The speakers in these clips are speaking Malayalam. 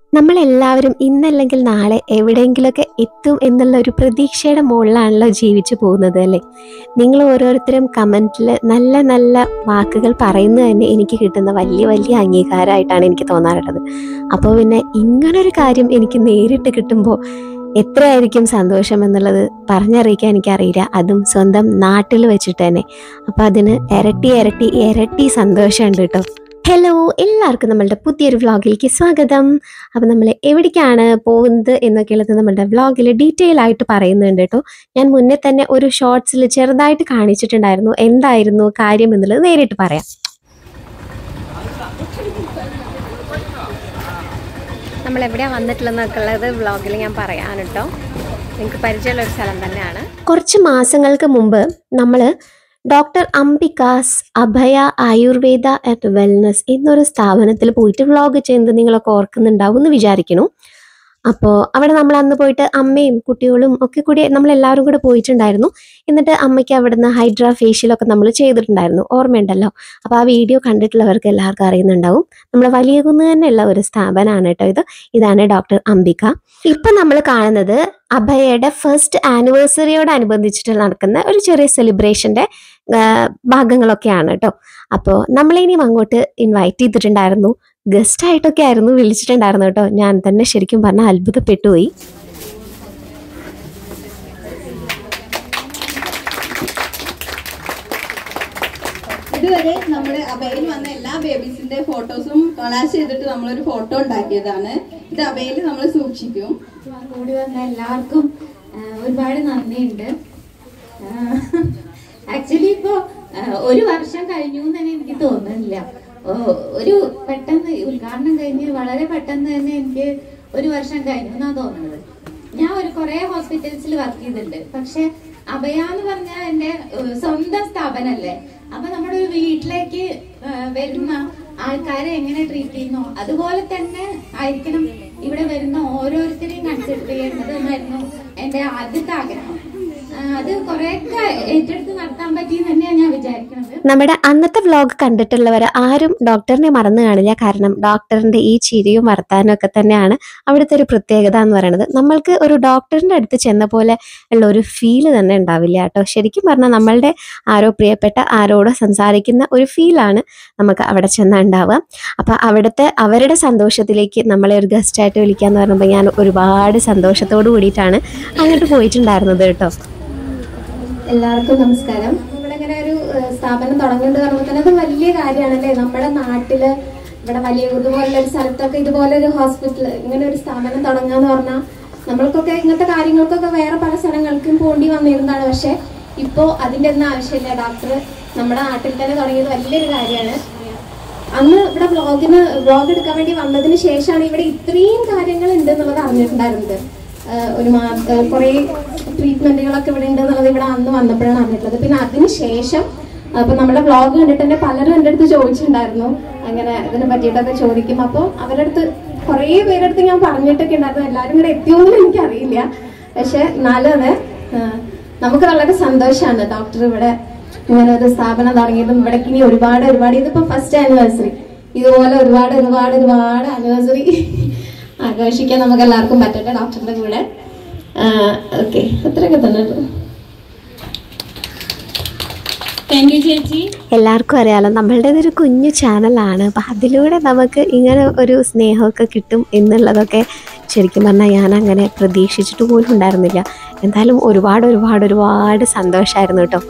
നമ്മളെല്ലാവരും ഇന്നല്ലെങ്കിൽ നാളെ എവിടെയെങ്കിലുമൊക്കെ എത്തും എന്നുള്ള ഒരു പ്രതീക്ഷയുടെ മുകളിലാണല്ലോ ജീവിച്ചു പോകുന്നത് അല്ലേ നിങ്ങൾ ഓരോരുത്തരും കമൻറ്റിൽ നല്ല നല്ല വാക്കുകൾ പറയുന്നത് തന്നെ എനിക്ക് കിട്ടുന്ന വലിയ വലിയ അംഗീകാരമായിട്ടാണ് എനിക്ക് തോന്നാറുള്ളത് അപ്പോൾ പിന്നെ ഇങ്ങനൊരു കാര്യം എനിക്ക് നേരിട്ട് കിട്ടുമ്പോൾ എത്രയായിരിക്കും സന്തോഷം എന്നുള്ളത് പറഞ്ഞറിയിക്കാൻ എനിക്കറിയില്ല അതും സ്വന്തം നാട്ടിൽ വെച്ചിട്ട് തന്നെ അപ്പോൾ അതിന് ഇരട്ടി ഇരട്ടി ഇരട്ടി സന്തോഷമുണ്ട് കേട്ടോ ഹലോ എല്ലാവർക്കും നമ്മളുടെ പുതിയൊരു വ്ളോഗിലേക്ക് സ്വാഗതം അപ്പം നമ്മൾ എവിടേക്കാണ് പോകുന്നത് എന്നൊക്കെയുള്ളത് നമ്മളുടെ വ്ളോഗിൽ ഡീറ്റെയിൽ ആയിട്ട് പറയുന്നുണ്ട് കേട്ടോ ഞാൻ മുന്നേ തന്നെ ഒരു ഷോർട്സിൽ ചെറുതായിട്ട് കാണിച്ചിട്ടുണ്ടായിരുന്നു എന്തായിരുന്നു കാര്യം എന്നുള്ളത് നേരിട്ട് പറയാം നമ്മൾ എവിടെയാണ് വന്നിട്ടുള്ളതെന്നൊക്കെ ഉള്ളത് വ്ളോഗിൽ ഞാൻ പറയാൻ കേട്ടോ നിങ്ങൾക്ക് പരിചയമുള്ള ഒരു സ്ഥലം തന്നെയാണ് കുറച്ച് മാസങ്ങൾക്ക് മുമ്പ് നമ്മൾ doctor Ambika's Abhaya Ayurveda and wellness എന്നൊരു സ്ഥാപനത്തിൽ പോയിട്ട് വ്ളോഗ് ചെയ്യുന്നത് നിങ്ങളൊക്കെ ഓർക്കുന്നുണ്ടാവും എന്ന് വിചാരിക്കുന്നു അപ്പോൾ അവിടെ നമ്മൾ അന്ന് പോയിട്ട് അമ്മയും കുട്ടികളും ഒക്കെ കൂടി നമ്മളെല്ലാവരും കൂടെ പോയിട്ടുണ്ടായിരുന്നു എന്നിട്ട് അമ്മയ്ക്ക് അവിടുന്ന് ഹൈഡ്ര ഫേഷ്യലൊക്കെ നമ്മൾ ചെയ്തിട്ടുണ്ടായിരുന്നു ഓർമ്മയുണ്ടല്ലോ അപ്പോൾ ആ വീഡിയോ കണ്ടിട്ടുള്ളവർക്ക് എല്ലാവർക്കും അറിയുന്നുണ്ടാവും നമ്മൾ വലിയ കുന്ന് തന്നെയുള്ള ഒരു സ്ഥാപനമാണ് കേട്ടോ ഇത് ഇതാണ് ഡോക്ടർ അംബിക ഇപ്പം നമ്മൾ കാണുന്നത് അഭയയുടെ ഫസ്റ്റ് ആനിവേഴ്സറിയോടനുബന്ധിച്ചിട്ട് നടക്കുന്ന ഒരു ചെറിയ സെലിബ്രേഷൻ്റെ ഭാഗങ്ങളൊക്കെയാണ് കേട്ടോ അപ്പോൾ നമ്മളിനിയും അങ്ങോട്ട് ഇൻവൈറ്റ് ചെയ്തിട്ടുണ്ടായിരുന്നു ഗസ്റ്റ് ആയിട്ടൊക്കെ ആയിരുന്നു വിളിച്ചിട്ടുണ്ടായിരുന്നു കേട്ടോ ഞാൻ തന്നെ ശരിക്കും പറഞ്ഞാൽ അത്ഭുതപ്പെട്ടു പോയി ഇതുവരെ നമ്മൾ അബയിൽ വന്ന എല്ലാ ബേബീസിന്റെ ഫോട്ടോസും കൊളാഷ് ചെയ്തിട്ട് നമ്മളൊരു ഫോട്ടോ ഉണ്ടാക്കിയതാണ് ഇത് അബയിൽ നമ്മൾ സൂക്ഷിക്കും കൂടി വന്ന എല്ലാവർക്കും ആ, ഒരുപാട് നന്ദിയുണ്ട് ആക്ച്വലി ഇപ്പോ ആ, ഒരു വർഷം കഴിഞ്ഞു എന്ന് തന്നെ എനിക്ക് തോന്നുന്നില്ല ഓ, ഒരു പെട്ടെന്ന് ഉദ്ഘാടനം കഴിഞ്ഞ് വളരെ പെട്ടെന്ന് തന്നെ എനിക്ക് ഒരു വർഷം കഴിഞ്ഞു എന്നാ തോന്നുന്നത് ഞാൻ ഒരു കുറെ ഹോസ്പിറ്റൽസിൽ വർക്ക് ചെയ്തിട്ടുണ്ട് പക്ഷെ അഭയ എന്ന് പറഞ്ഞാൽ എന്റെ ഏഹ്, സ്വന്തം സ്ഥാപനല്ലേ അപ്പൊ നമ്മുടെ ഒരു വീട്ടിലേക്ക് ഏഹ്, വരുന്ന ആൾക്കാരെ എങ്ങനെ ട്രീറ്റ് ചെയ്യുന്നു അതുപോലെ തന്നെ ആയിരിക്കണം ഇവിടെ വരുന്ന ഓരോരുത്തരെയും കൺസിഡർ ചെയ്യേണ്ടത് എന്നായിരുന്നു എന്റെ ആദ്യത്തെ ആഗ്രഹം ആ, അത് കുറെയൊക്കെ ഏറ്റെടുത്ത് നടത്താൻ പറ്റിയെന്ന് തന്നെയാണ് ഞാൻ വിചാരിക്കുന്നത് നമ്മുടെ അന്നത്തെ വ്ലോഗ് കണ്ടിട്ടുള്ളവർ ആരും ഡോക്ടറിനെ മറന്നു കാണില്ല കാരണം ഡോക്ടറിന്റെ ഈ ചിരിയും വർത്താനും ഒക്കെ തന്നെയാണ് അവിടുത്തെ ഒരു പ്രത്യേകത എന്ന് പറയുന്നത് നമ്മൾക്ക് ഒരു ഡോക്ടറിന്റെ അടുത്ത് ചെന്ന പോലെ ഉള്ള ഒരു ഫീല് തന്നെ ഉണ്ടാവില്ല കേട്ടോ ശരിക്കും പറഞ്ഞാൽ നമ്മളുടെ ആരോ പ്രിയപ്പെട്ട ആരോടോ സംസാരിക്കുന്ന ഒരു ഫീലാണ് നമുക്ക് അവിടെ ചെന്നാൽ ഉണ്ടാവുക അപ്പോൾ അവിടുത്തെ അവരുടെ സന്തോഷത്തിലേക്ക് നമ്മളെ ഒരു ഗസ്റ്റായിട്ട് വിളിക്കാന്ന് പറയുമ്പോൾ ഞാൻ ഒരുപാട് സന്തോഷത്തോട് കൂടിയിട്ടാണ് അങ്ങോട്ട് പോയിട്ടുണ്ടായിരുന്നത് കേട്ടോ എല്ലാവർക്കും നമസ്കാരം ഇവിടെ ഇങ്ങനെ ഒരു ഏഹ്, സ്ഥാപനം തുടങ്ങുന്നുണ്ട് പറയുമ്പോൾ തന്നെ അത് വലിയ കാര്യമാണല്ലേ നമ്മുടെ നാട്ടില് ഇവിടെ വലിയ ഇതുപോലുള്ള ഒരു സ്ഥലത്തൊക്കെ ഇതുപോലെ ഒരു ഹോസ്പിറ്റൽ ഇങ്ങനെ ഒരു സ്ഥാപനം തുടങ്ങാന്ന് പറഞ്ഞാൽ നമ്മൾക്കൊക്കെ ഇങ്ങനത്തെ കാര്യങ്ങൾക്കൊക്കെ വേറെ പല സ്ഥലങ്ങൾക്കും പോണ്ടി വന്നിരുന്നതാണ് പക്ഷെ ഇപ്പോ അതിന്റെ ഒന്നും ആവശ്യമില്ല ഡോക്ടർ നമ്മുടെ നാട്ടിൽ തന്നെ തുടങ്ങിയത് വലിയൊരു കാര്യമാണ് അന്ന് ഇവിടെ വ്ളോഗിന് വ്ളോഗ് എടുക്കാൻ വേണ്ടി വന്നതിന് ശേഷമാണ് ഇവിടെ ഇത്രയും കാര്യങ്ങൾ ഉണ്ട് എന്നുള്ളത് അറിഞ്ഞിട്ടുണ്ടായിരുന്നത് ആഹ് ഒരു മാ ആഹ് കുറേ ട്രീറ്റ്മെന്റുകളൊക്കെ ഇവിടെ ഉണ്ട് എന്നുള്ളത് ഇവിടെ അന്ന് വന്നപ്പോഴാണ് അറിഞ്ഞിട്ടുള്ളത് പിന്നെ അതിന് ശേഷം അപ്പൊ നമ്മുടെ വ്ളോഗ് കണ്ടിട്ട് തന്നെ പലരും എൻ്റെ അടുത്ത് ചോദിച്ചിട്ടുണ്ടായിരുന്നു അങ്ങനെ ഇതിനെ പറ്റിയിട്ടൊക്കെ ചോദിക്കും അപ്പോൾ അവരുടെ അടുത്ത് കുറേ പേരുടെ അടുത്ത് ഞാൻ പറഞ്ഞിട്ടൊക്കെ ഉണ്ടായിരുന്നു എല്ലാവരും കൂടെ എത്തിയോന്നും എനിക്കറിയില്ല പക്ഷെ എന്നാലും അതെ ആഹ് നമുക്ക് വളരെ സന്തോഷമാണ് ഡോക്ടർ ഇവിടെ ഇങ്ങനെ ഒരു സ്ഥാപനം തുടങ്ങിയതും ഇവിടേക്ക് ഇനി ഒരുപാട് ഒരുപാട് ഇതിപ്പോ ഫസ്റ്റ് ആനിവേഴ്സറി ഇതുപോലെ ഒരുപാട് ഒരുപാട് ഒരുപാട് ആനിവേഴ്സറി ആഘോഷിക്കാൻ നമുക്ക് എല്ലാവർക്കും പറ്റട്ടെ ഡോക്ടറിന്റെ കൂടെ ഓക്കെ അത്രയൊക്കെ തന്നെ ഉള്ളൂ. താങ്ക് യു ചേച്ചി എല്ലാവർക്കും അറിയാലോ നമ്മളുടേത് ഒരു കുഞ്ഞു ചാനലാണ് അപ്പം അതിലൂടെ നമുക്ക് ഇങ്ങനെ ഒരു സ്നേഹമൊക്കെ കിട്ടും എന്നുള്ളതൊക്കെ ശരിക്കും പറഞ്ഞാൽ ഞാൻ അങ്ങനെ പ്രതീക്ഷിച്ചിട്ട് പോലും ഉണ്ടായിരുന്നില്ല എന്തായാലും ഒരുപാട് ഒരുപാട് ഒരുപാട് സന്തോഷമായിരുന്നു കേട്ടോ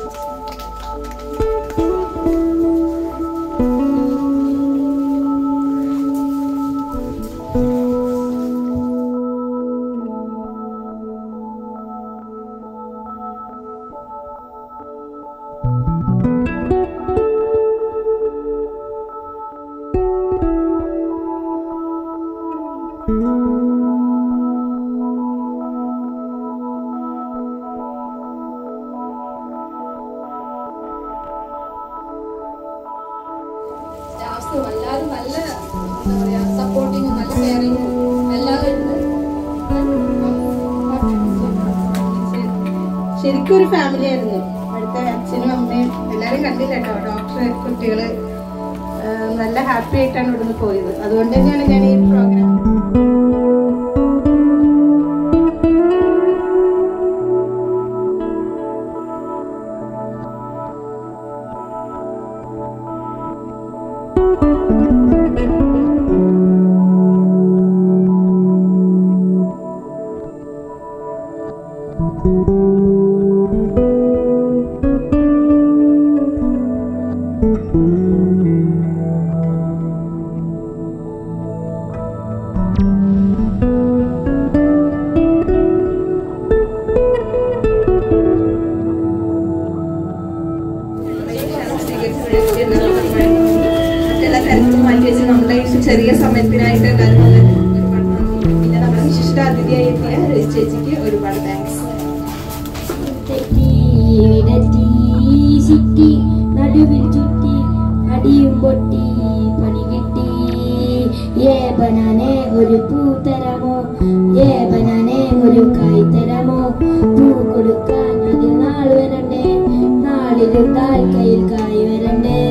സ്റ്റാഫ്സും എല്ലാവരും നല്ല എന്താ പറയാ സപ്പോർട്ടിങ്ങും നല്ല കെയറിങ്ങും എല്ലാവരും ഉണ്ട് ശരിക്കും ഒരു ഫാമിലി ആയിരുന്നു അവിടുത്തെ അച്ഛനും അമ്മയും എല്ലാവരും കണ്ടില്ല കേട്ടോ ഡോക്ടർ കുട്ടികള് ആ, നല്ല ഹാപ്പി ആയിട്ടാണ് ഇവിടുന്ന് പോയത് അതുകൊണ്ട് തന്നെയാണ് ഞാൻ ഈ പ്രോഗ്രാം പ്രത്യേക സമയത്തിനായിട്ട് എല്ലാവരും വന്നിട്ട് ഒരുപാട് നന്ദി പിന്നെ നമ്മുടെ വിശിഷ്ട അതിഥിയായി എത്തിയ രജി ചേച്ചിക്ക് ഒരുപാട് താങ്ക്സ് വിടറ്റി സിറ്റി നടുവിൽ ചുറ്റി അടിയും പൊട്ടി പണി കിട്ടി ഏ ബനാനെ ഒരു പൂ തരമോ ഏ ബനാനെ ഒരു കായ് തരമോ പൂ കൊടുക്കാൻ അതിൽ നാൾ വരണ്ടേ നാളിരുന്നാൽ കയ്യിൽ കായ് വരണ്ടേ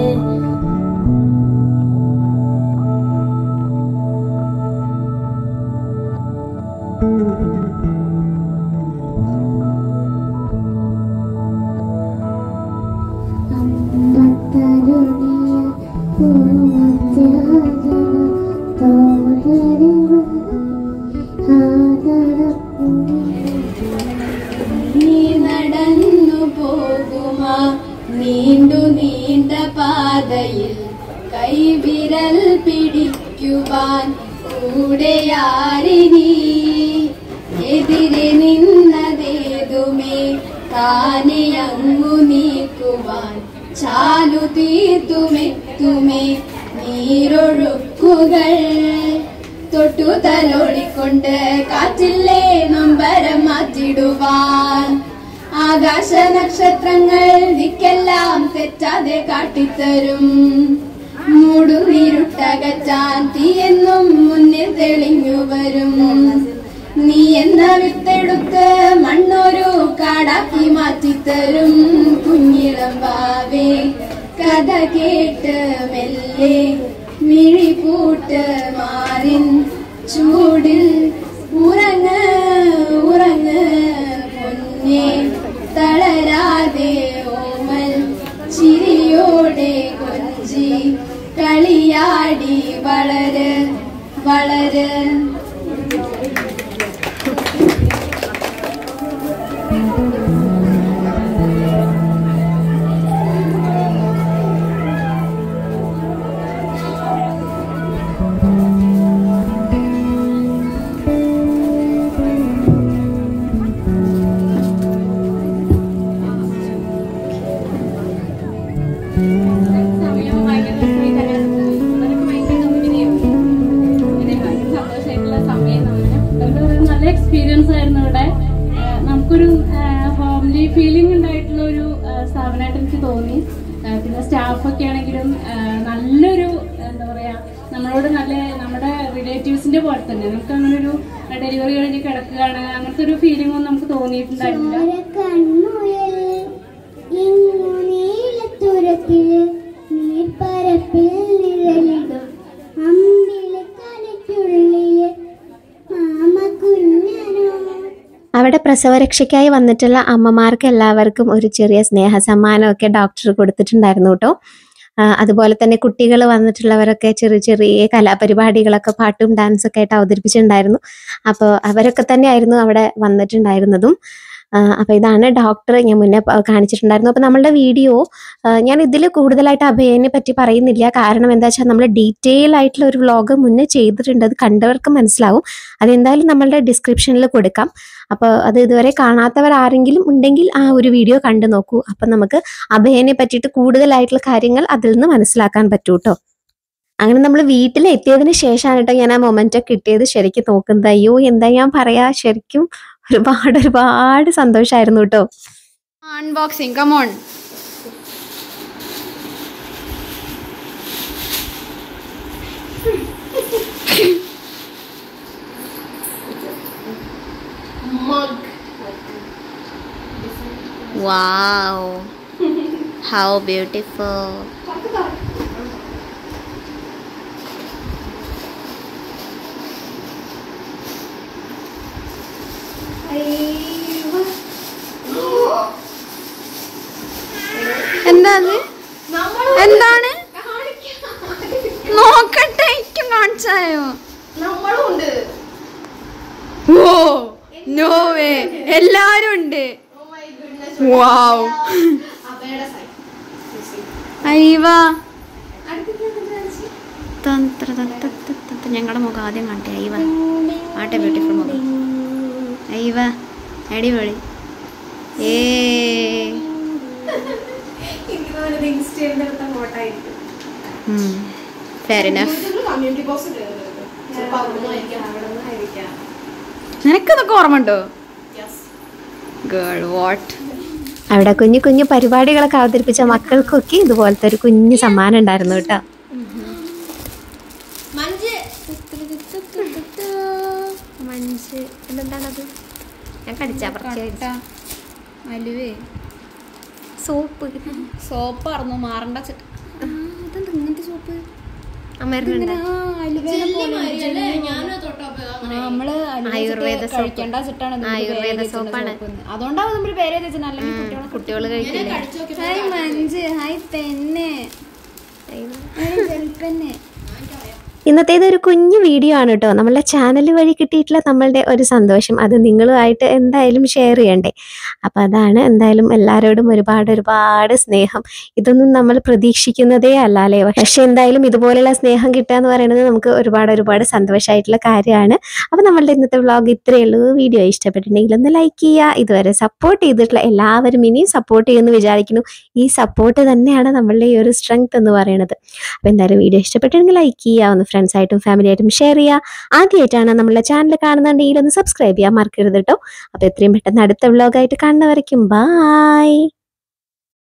നീ നടന്നു പോകുമാ നീണ്ടു നീണ്ട പാതയിൽ കൈവിരൽ പിടിക്കുവാൻ കൂടെയാരിനി എതിരെ നിന്നതേതുമേ താനെ അങ്ങു നീക്കുവാൻ ചാലു തീർത്തുമെത്തുമേ നീരൊഴുക്കുകൾ തൊട്ടു തലോടിക്കൊണ്ട് കാറ്റില്ലേ നൊമ്പരം മാറ്റിടുവാൻ ആകാശ നക്ഷത്രങ്ങൾ ദിക്കെല്ലാം തെറ്റാതെ കാട്ടിത്തരും മൂടുനീരുട്ടകറ്റാൻ തീയെന്നും മുന്നിൽ തെളിഞ്ഞു വരും നീ എന്ന വിത്തെടുത്ത് മണ്ണൊരു കാടാക്കി മാറ്റിത്തരും കുഞ്ഞിളം വാവേ കഥ കേട്ട് മെല്ലെ മിഴി പൂട്ട് മാറിൻ ചൂടിൽ ഉറങ്ങ് ഉറങ്ങ് പൊന്നെ തളരാതെ ഓമൽ ചിരിയോടെ കൊഞ്ചി കളിയാടി വളര് വളര് സമയം ഭയങ്കര രസമായിട്ട് അങ്ങനെ പോയി. അതൊക്കെ ഭയങ്കര കമ്പനിയായി. പിന്നെ ഭയങ്കര സന്തോഷമായിട്ടുള്ള സമയം നമ്മള് നമുക്ക് ഒരു നല്ല എക്സ്പീരിയൻസ് ആയിരുന്നു ഇവിടെ ആ, നമുക്കൊരു ഹോംലി ഫീലിംഗ് ഉണ്ടായിട്ടുള്ള ഒരു ആ, സ്ഥാപനമായിട്ട് എനിക്ക് തോന്നി ആ, പിന്നെ സ്റ്റാഫൊക്കെ ആണെങ്കിലും ആ, നല്ലൊരു എന്താ പറയാ നമ്മളോട് നല്ല നമ്മുടെ റിലേറ്റീവ്സിന്റെ പോലെ തന്നെ നമുക്ക് അങ്ങനെ ഒരു ഡെലിവറി കഴിഞ്ഞ് കിടക്കുകയാണ് അങ്ങനത്തെ ഒരു ഫീലിംഗ് ഒന്നും നമുക്ക് തോന്നിയിട്ടുണ്ടായിട്ടില്ല കൺമുയൽ ഇങ്ങു നീലത്തുരത്തില് നീർപ്പരപ്പിൽ നിഴലിടും അമ്പിളി കലയ്ക്കുള്ളില് മാമ കുഞ്ഞനോ അവിടെ പ്രസവരക്ഷയ്ക്കായി വന്നിട്ടുള്ള അമ്മമാർക്ക് എല്ലാവർക്കും ഒരു ചെറിയ സ്നേഹ സമ്മാനമൊക്കെ ഡോക്ടർ കൊടുത്തിട്ടുണ്ടായിരുന്നു കേട്ടോ ആ, അതുപോലെ തന്നെ കുട്ടികൾ വന്നിട്ടുള്ളവരൊക്കെ ചെറിയ ചെറിയ കലാപരിപാടികളൊക്കെ പാട്ടും ഡാൻസൊക്കെ ആയിട്ട് അവതരിപ്പിച്ചിട്ടുണ്ടായിരുന്നു അപ്പോൾ അവരൊക്കെ തന്നെയായിരുന്നു അവിടെ വന്നിട്ടുണ്ടായിരുന്നതും ആ, അപ്പോൾ ഇതാണ് ഡോക്ടർ ഞാൻ മുന്നേ പ- കാണിച്ചിട്ടുണ്ടായിരുന്നു അപ്പോൾ നമ്മളുടെ വീഡിയോ ഞാൻ ഇതിൽ കൂടുതലായിട്ട് അഭയനെ പറ്റി പറയുന്നില്ല കാരണം എന്താ വെച്ചാൽ നമ്മൾ ഡീറ്റെയിൽ ആയിട്ടുള്ള ഒരു വ്ളോഗ് മുന്നേ ചെയ്തിട്ടുണ്ട് അത് കണ്ടവർക്ക് മനസ്സിലാവും അതെന്തായാലും നമ്മളുടെ ഡിസ്ക്രിപ്ഷനിൽ കൊടുക്കാം അപ്പോൾ അത് ഇതുവരെ കാണാത്തവർ ആരെങ്കിലും ഉണ്ടെങ്കിൽ ആ ഒരു വീഡിയോ കണ്ടു നോക്കൂ അപ്പം നമുക്ക് അഭയനെ പറ്റിയിട്ട് കൂടുതലായിട്ടുള്ള കാര്യങ്ങൾ അതിൽ നിന്ന് മനസ്സിലാക്കാൻ പറ്റൂ കേട്ടോ അങ്ങനെ നമ്മൾ വീട്ടിൽ എത്തിയതിന് ശേഷമാണ് കേട്ടോ ഞാൻ ആ മൊമെന്റ് കിട്ടിയത് ശരിക്കും നോക്കുന്നത് അയ്യോ എന്താ ഞാൻ പറയാ ശരിക്കും ഒരുപാട് ഒരുപാട് സന്തോഷമായിരുന്നു കേട്ടോ unboxing come on Wow. How beautiful. എന്താ അത് എന്താണ് നോക്കട്ടെ എനിക്ക് കാണിച്ചായോ ഓ നോവേ എല്ലാരും ഉണ്ട് വാവ് അയ്യവാ ഞങ്ങളുടെ മുഖം ആദ്യം കാട്ടെ അയ്യവ ആട്ടെ ബ്യൂട്ടിഫുൾ മുഖം അയ്യവ അടിപൊളി ഏ ഫെയർ ഇനഫ് കമ്മ്യൂണിറ്റി ബോക്സ് ചിലപ്പോൾ അവിടെ നിന്നായിരിക്കാം നിനക്കിതൊക്കെ ഓർമ്മ ഉണ്ടോ ഗേൾ വാട്ട് അവിടെ കുഞ്ഞു കുഞ്ഞു പരിപാടികളൊക്കെ അവതരിപ്പിച്ച മക്കൾക്കൊക്കെ ഇതുപോലത്തെ ഒരു കുഞ്ഞു സമ്മാനം ഉണ്ടായിരുന്നു കേട്ടോ മഞ്ച് എന്തെന്താണത് ഞാൻ കടിച്ചാ പറിച്ച അലുവേ സോപ്പ് സോപ്പായിരുന്നു മാറണ്ട ചെ- ആ, ഇതെന്താ ഇങ്ങനത്തെ സോപ്പ് അമരുന്നുണ്ട് നമ്മള് ആയുർവേദ സോപ്പ്. കഴിക്കേണ്ട വെച്ചിട്ടാണ് ഇതിന്റെ പേര് ആയുർവേദ വെച്ചിട്ടുള്ള സോപ്പാണ്. സോപ്പ്. അതുകൊണ്ടാവും നമ്മൾ പേര് വെച്ചത് അല്ലെങ്കിൽ കുട്ടികളെ കുട്ടികൾ കഴിക്കില്ലേ ഹായ് മഞ്ച് ഹായ് പെന്ന് ഹായ് ജൽപ്പെന്ന് ഇന്നത്തേത് ഒരു കുഞ്ഞു വീഡിയോ ആണ് കേട്ടോ നമ്മളുടെ ചാനൽ വഴി കിട്ടിയിട്ടുള്ള നമ്മളുടെ ഒരു സന്തോഷം അത് നിങ്ങളുമായിട്ട് എന്തായാലും ഷെയർ ചെയ്യണ്ടേ അപ്പം അതാണ് എന്തായാലും എല്ലാവരോടും ഒരുപാട് ഒരുപാട് സ്നേഹം ഇതൊന്നും നമ്മൾ പ്രതീക്ഷിക്കുന്നതേ അല്ല അല്ലേ പക്ഷെ എന്തായാലും ഇതുപോലെയുള്ള സ്നേഹം കിട്ടുക എന്ന് പറയുന്നത് നമുക്ക് ഒരുപാട് ഒരുപാട് സന്തോഷമായിട്ടുള്ള കാര്യമാണ് അപ്പം നമ്മളുടെ ഇന്നത്തെ വ്ളോഗ് ഇത്രയേ ഉള്ളൂ വീഡിയോ ഇഷ്ടപ്പെട്ടിട്ടുണ്ടെങ്കിൽ ഒന്ന് ലൈക്ക് ചെയ്യുക ഇതുവരെ സപ്പോർട്ട് ചെയ്തിട്ടുള്ള എല്ലാവരും ഇനിയും സപ്പോർട്ട് ചെയ്യുമെന്ന് വിചാരിക്കുന്നു ഈ സപ്പോർട്ട് തന്നെയാണ് നമ്മളുടെ ഈ ഒരു സ്ട്രെങ്ത് എന്ന് പറയുന്നത് അപ്പോൾ എന്തായാലും വീഡിയോ ഇഷ്ടപ്പെട്ടിട്ടുണ്ടെങ്കിൽ ലൈക്ക് ചെയ്യുക ഒന്ന് ഫ്രണ്ട്സ് ആയിട്ടും ഫാമിലി ആയിട്ടും ഷെയർ ചെയ്യുക ആദ്യമായിട്ടാണ് നമ്മളെ ചാനൽ കാണുന്നുണ്ടെങ്കിൽ ഒന്ന് സബ്സ്ക്രൈബ് ചെയ്യാൻ മറക്കരുത് കേട്ടോ അപ്പോൾ എത്രയും പെട്ടെന്ന് അടുത്ത വ്ളോഗായിട്ട് കാണുന്നവരേക്കും ബായ്